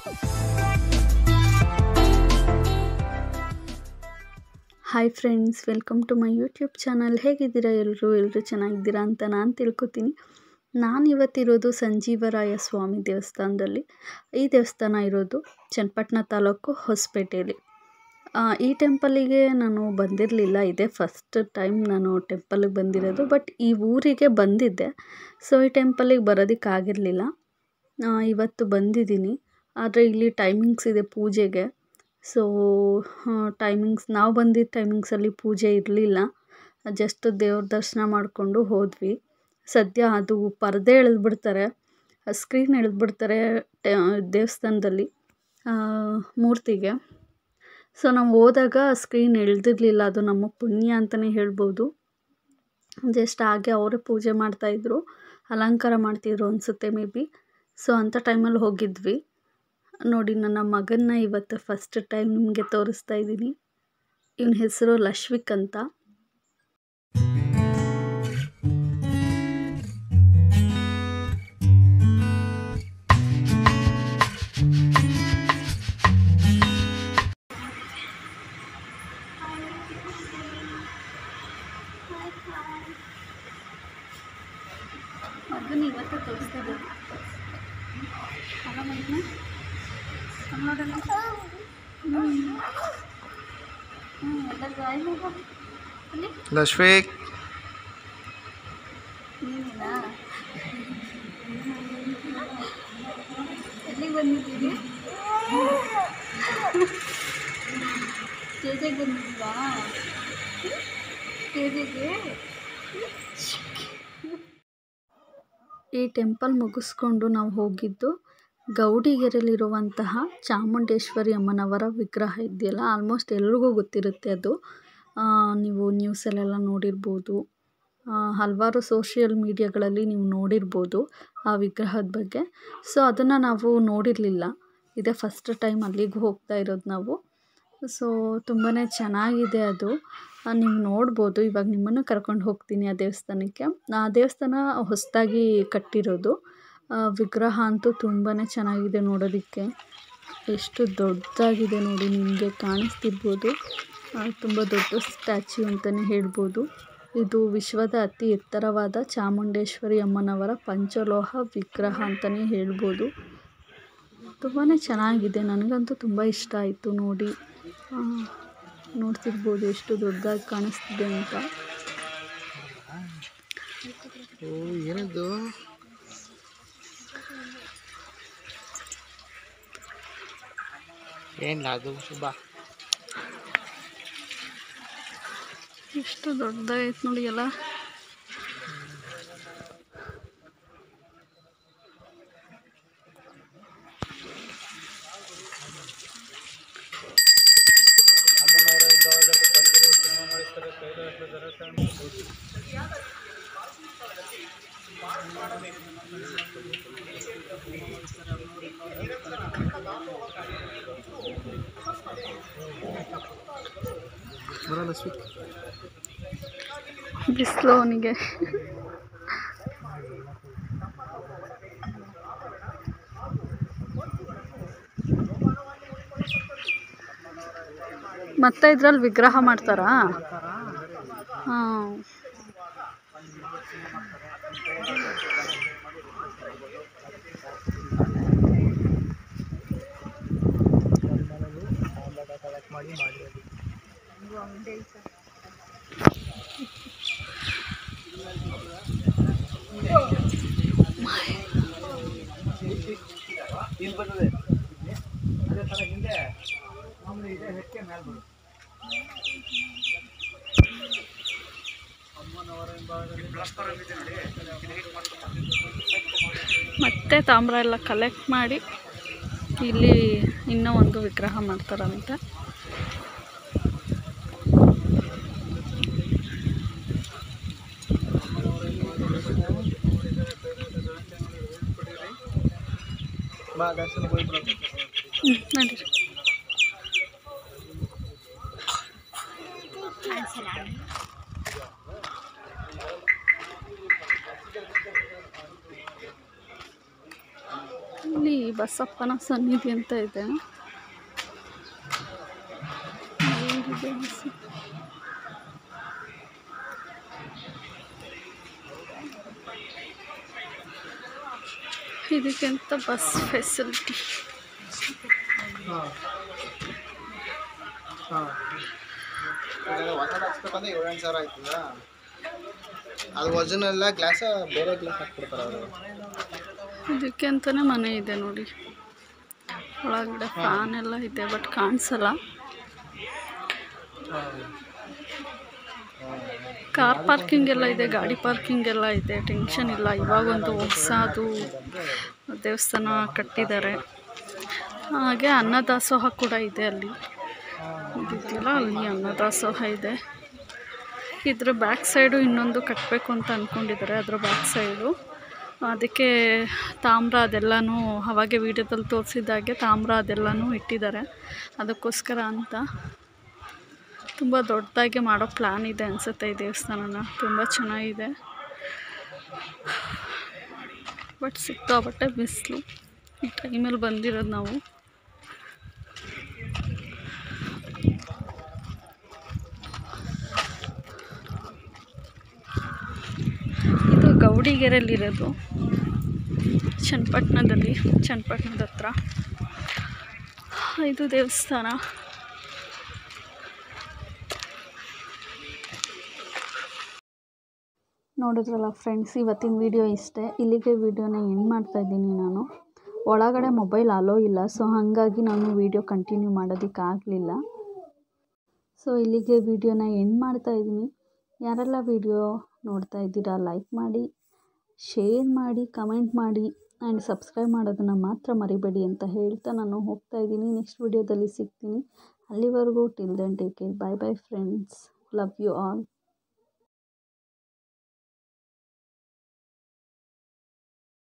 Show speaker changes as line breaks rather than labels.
Hi friends welcome to my YouTube channel ಹೇಗಿದ್ದೀರಾ ಎಲ್ಲರೂ ಎಲ್ಲರೂ ಚೆನ್ನಾಗಿದ್ದೀರಾ ಅಂತ ನಾನು ತಿಳ್ಕೊತೀನಿ ನಾನು ಇವತ್ತಿರೋದು ಸಂಜೀವರಾಯ ಸ್ವಾಮಿ ದೇವಸ್ಥಾನದಲ್ಲಿ ಈ ದೇವಸ್ಥಾನ ಇರೋದು ಚನ್ನಪಟ್ಟಣ ತಾಲೂಕು ಹೊಸಪೇಟೆಯಲ್ಲಿ ಆ, ಈ ಟೆಂಪಲಿಗೆ ನಾನು ಬಂದಿರಲಿಲ್ಲ ಇದೇ ಫಸ್ಟ್ ಟೈಮ್ ನಾನು ಟೆಂಪಲಿಗೆ ಬಂದಿರೋದು ಬಟ್ ಈ ಊರಿಗೆ ಬಂದಿದ್ದೆ ಸೊ ಈ ಟೆಂಪಲಿಗೆ ಬರೋದಕ್ಕಾಗಿರಲಿಲ್ಲ ಇವತ್ತು ಬಂದಿದ್ದೀನಿ ಆದರೆ ಇಲ್ಲಿ ಟೈಮಿಂಗ್ಸ್ ಇದೆ ಪೂಜೆಗೆ ಸೊ ಟೈಮಿಂಗ್ಸ್ ನಾವು ಬಂದಿದ್ದ ಟೈಮಿಂಗ್ಸಲ್ಲಿ ಪೂಜೆ ಇರಲಿಲ್ಲ ಜಸ್ಟ್ ದೇವ್ರ ದರ್ಶನ ಮಾಡಿಕೊಂಡು ಹೋದ್ವಿ ಸದ್ಯ ಅದು ಪರದೆ ಎಳೆದ್ಬಿಡ್ತಾರೆ ಸ್ಕ್ರೀನ್ ಎಳೆದ್ಬಿಡ್ತಾರೆ ಟೆ ದೇವಸ್ಥಾನದಲ್ಲಿ ಆ, ಮೂರ್ತಿಗೆ ಸೊ ನಾವು ಹೋದಾಗ ಸ್ಕ್ರೀನ್ ಎಳೆದಿರಲಿಲ್ಲ ಅದು ನಮ್ಮ ಪುಣ್ಯ ಅಂತಲೇ ಹೇಳ್ಬೋದು ಜಸ್ಟ್ ಹಾಗೆ ಅವರೇ ಪೂಜೆ ಮಾಡ್ತಾಯಿದ್ರು ಅಲಂಕಾರ ಮಾಡ್ತಿದ್ರು ಅನಿಸುತ್ತೆ ಮೇ ಬಿ ಸೊ ಅಂಥ ಟೈಮಲ್ಲಿ ಹೋಗಿದ್ವಿ ನೋಡಿ ನನ್ನ ಮಗನ್ನ ಇವತ್ತು ಫಸ್ಟ್ ಟೈಮ್ ನಿಮಗೆ ತೋರಿಸ್ತಾ ಇದ್ದೀನಿ ಇವನ ಹೆಸರು ಲಶ್ವಿಕ್ ಅಂತ ಮಗನ ಇವತ್ತು ತೋರಿಸ್ತಾ ಇದ್ದೀನಿ ಅಲ್ಲ ಮಗನ ನೋಡೋಣ ಹ್ಞೂ ಹ್ಞೂ ಎಲ್ಲ ಗಾಯ ಮಗು ಅಲ್ಲಿ
ಲಶ್ವಿಕ್
ನೀನೇನಾ ಎಲ್ಲಿಗೆ ಬಂದಿದ್ದೀರಿ ಸ್ಟೇಜಿಗೆ ಬಂದಿದ್ದೀರಾ ಸ್ಟೇಜಿಗೆ ಈ ಟೆಂಪಲ್ ಮುಗಿಸ್ಕೊಂಡು ನಾವು ಹೋಗಿದ್ದು ಗೌಡಿಗೆರೆಯಲ್ಲಿರುವಂತಹ ಚಾಮುಂಡೇಶ್ವರಿ ಅಮ್ಮನವರ ವಿಗ್ರಹ ಇದೆಯಲ್ಲ ಆಲ್ಮೋಸ್ಟ್ ಎಲ್ರಿಗೂ ಗೊತ್ತಿರುತ್ತೆ ಅದು ಆ, ನೀವು ನ್ಯೂಸಲ್ಲೆಲ್ಲ ನೋಡಿರ್ಬೋದು ಆ, ಹಲವಾರು ಸೋಷಿಯಲ್ ಮೀಡಿಯಾಗಳಲ್ಲಿ ನೀವು ನೋಡಿರ್ಬೋದು ಆ ವಿಗ್ರಹದ ಬಗ್ಗೆ ಸೊ ಅದನ್ನು ನಾವು ನೋಡಿರಲಿಲ್ಲ ಇದೇ ಫಸ್ಟ್ ಟೈಮ್ ಅಲ್ಲಿಗೆ ಹೋಗ್ತಾ ಇರೋದು ನಾವು ಸೊ ತುಂಬಾ ಚೆನ್ನಾಗಿದೆ ಅದು ಆ, ನೀವು ನೋಡ್ಬೋದು ಇವಾಗ ನಿಮ್ಮನ್ನು ಕರ್ಕೊಂಡು ಹೋಗ್ತೀನಿ ಆ ದೇವಸ್ಥಾನಕ್ಕೆ ಆ ದೇವಸ್ಥಾನ ಹೊಸದಾಗಿ ಕಟ್ಟಿರೋದು ಆ, ವಿಗ್ರಹ ಅಂತೂ ತುಂಬಾ ಚೆನ್ನಾಗಿದೆ ನೋಡೋದಕ್ಕೆ ಎಷ್ಟು ದೊಡ್ಡದಾಗಿದೆ ನೋಡಿ ನಿಮಗೆ ಕಾಣಿಸ್ತಿರ್ಬೋದು ತುಂಬ ದೊಡ್ಡ ಸ್ಟ್ಯಾಚ್ಯೂ ಅಂತಲೇ ಹೇಳ್ಬೋದು ಇದು ವಿಶ್ವದ ಅತಿ ಎತ್ತರವಾದ ಚಾಮುಂಡೇಶ್ವರಿ ಅಮ್ಮನವರ ಪಂಚಲೋಹ ವಿಗ್ರಹ ಅಂತಲೇ ಹೇಳ್ಬೋದು ತುಂಬಾ ಚೆನ್ನಾಗಿದೆ ನನಗಂತೂ ತುಂಬ ಇಷ್ಟ ಆಯಿತು ನೋಡಿ ಆ, ನೋಡ್ತಿರ್ಬೋದು ಎಷ್ಟು ದೊಡ್ಡದಾಗಿ ಕಾಣಿಸ್ತಿದೆ ಅಂತ
ಓ ಏನದು ಏನಿಲ್ಲ ಅದು ಶುಭ
ಎಷ್ಟು ದೊಡ್ಡದಾಗೈತೆ ನೋಡಿ ಎಲ್ಲ
ಬರ ಲಶ್ವಿಕ್
ಬಿಸಿಲು ಅವನಿಗೆ ಮತ್ತೆ ಇದ್ರಲ್ಲಿ ವಿಗ್ರಹ ಮಾಡ್ತಾರಾ ಹಾಂ
ಮಾಡಿ ಮಾಡಿ ಇಲ್ಲಿ ಬರ್ತದೆ ಅದೇ ಥರ ಹಿಂದೆ ಮಾಮೂಲಿ ಇದೆ ಹೆಕ್ಕೆ ಮೇಲೆ ಬರುತ್ತೆ
ಮತ್ತೆ ತಾಮ್ರ ಎಲ್ಲ ಕಲೆಕ್ಟ್ ಮಾಡಿ ಇಲ್ಲಿ ಇನ್ನೂ ಒಂದು ವಿಗ್ರಹ ಮಾಡ್ತಾರಂತೆ
ಬಾ ದರ್ಶನ ಹೋಗಿ ಬರೋದು
ಹ್ಞೂ ನಡೀರಿ ಇಲ್ಲಿ ಬಸಪ್ಪನ ಸನ್ನಿಧಿ ಅಂತ ಇದೆ ಹೇಗಿದೆ ಬಸ್? ಇದಕ್ಕೆಂತ ಬಸ್ ಫೆಸಿಲಿಟಿ
ಹಾಂ ಹಾಂ
ಹೊಸದು ಹಾಕ್ಸ್ಬೇಕಂದ್ರೆ ಏಳೆಂಟು ಸಾವಿರ ಆಯ್ತದ ಅದು ಒರಿಜಿನಲ್ ಗ್ಲಾಸ ಬೇರೆ ಗ್ಲಾಸ್ ಹಾಕ್ಬಿಡ್ತಾರೆ ಅವರು
ಇದಕ್ಕೆ ಅಂತಲೇ ಮನೆ ಇದೆ ನೋಡಿ ಒಳಗಡೆ ಫ್ಯಾನ್ ಎಲ್ಲ ಇದೆ ಬಟ್ ಕಾಣಿಸಲ್ಲ ಕಾರ್ ಪಾರ್ಕಿಂಗ್ ಎಲ್ಲ ಇದೆ ಗಾಡಿ ಪಾರ್ಕಿಂಗ್ ಎಲ್ಲ ಇದೆ ಟೆನ್ಷನ್ ಇಲ್ಲ ಇವಾಗೊಂದು ಹೊಸದು ದೇವಸ್ಥಾನ ಕಟ್ಟಿದ್ದಾರೆ ಹಾಗೆ ಅನ್ನದಾಸೋಹ ಕೂಡ ಇದೆ ಅಲ್ಲಿ ಇದಿದೆಯಲ್ಲ ಅಲ್ಲಿ ಅನ್ನದಾಸೋಹ ಇದೆ ಇದ್ರ ಬ್ಯಾಕ್ ಸೈಡು ಇನ್ನೊಂದು ಕಟ್ಟಬೇಕು ಅಂತ ಅಂದ್ಕೊಂಡಿದ್ದಾರೆ ಅದ್ರ ಬ್ಯಾಕ್ ಸೈಡು ಅದಕ್ಕೆ ತಾಮ್ರ ಅದೆಲ್ಲನೂ ಅವಾಗೆ ವೀಡಿಯೋದಲ್ಲಿ ತೋರಿಸಿದ್ದಾಗೆ ತಾಮ್ರ ಅದೆಲ್ಲನೂ ಇಟ್ಟಿದ್ದಾರೆ ಅದಕ್ಕೋಸ್ಕರ ಅಂತ ತುಂಬ ದೊಡ್ಡದಾಗಿ ಮಾಡೋ ಪ್ಲ್ಯಾನ್ ಇದೆ ಅನಿಸುತ್ತೆ ಈ ದೇವಸ್ಥಾನನ ತುಂಬ ಚೆನ್ನಾಗಿದೆ ಬಟ್ ಸಿಕ್ಕಾಪಟ್ಟೆ ಬಿಸಿಲು ಈ ಟೈಮಲ್ಲಿ ಬಂದಿರೋದು ನಾವು ಇದು ಗೌಡಿಗೆರೆಯಲ್ಲಿರೋದು ಚನ್ನಪಟ್ಟಣದಲ್ಲಿ ಚನ್ನಪಟ್ಟಣದ ಹತ್ರ ಇದು ದೇವಸ್ಥಾನ ನೋಡಿದ್ರಲ್ಲ ಫ್ರೆಂಡ್ಸ್ ಇವತ್ತಿನ ವಿಡಿಯೋ ಇಷ್ಟೇ ಇಲ್ಲಿಗೆ ವಿಡಿಯೋನ ಎಂಡ್ ಮಾಡ್ತಾಯಿದ್ದೀನಿ ನಾನು ಒಳಗಡೆ ಮೊಬೈಲ್ ಅಲೋ ಇಲ್ಲ ಸೊ ಹಾಗಾಗಿ ನಾನು ವಿಡಿಯೋ ಕಂಟಿನ್ಯೂ ಮಾಡೋದಕ್ಕಾಗಲಿಲ್ಲ ಸೊ ಇಲ್ಲಿಗೆ ವಿಡಿಯೋನ ಎಂಡ್ ಮಾಡ್ತಾಯಿದ್ದೀನಿ ಯಾರೆಲ್ಲ ವಿಡಿಯೋ ನೋಡ್ತಾ ಇದ್ದೀರಾ ಲೈಕ್ ಮಾಡಿ ಶೇರ್ ಮಾಡಿ ಕಮೆಂಟ್ ಮಾಡಿ ಆ್ಯಂಡ್ ಸಬ್ಸ್ಕ್ರೈಬ್ ಮಾಡೋದನ್ನು ಮಾತ್ರ ಮರಿಬೇಡಿ ಅಂತ ಹೇಳ್ತಾ ನಾನು ಹೋಗ್ತಾ ಇದ್ದೀನಿ ನೆಕ್ಸ್ಟ್ ವಿಡಿಯೋದಲ್ಲಿ ಸಿಗ್ತೀನಿ ಅಲ್ಲಿವರೆಗೂ till then take care bye bye friends love you all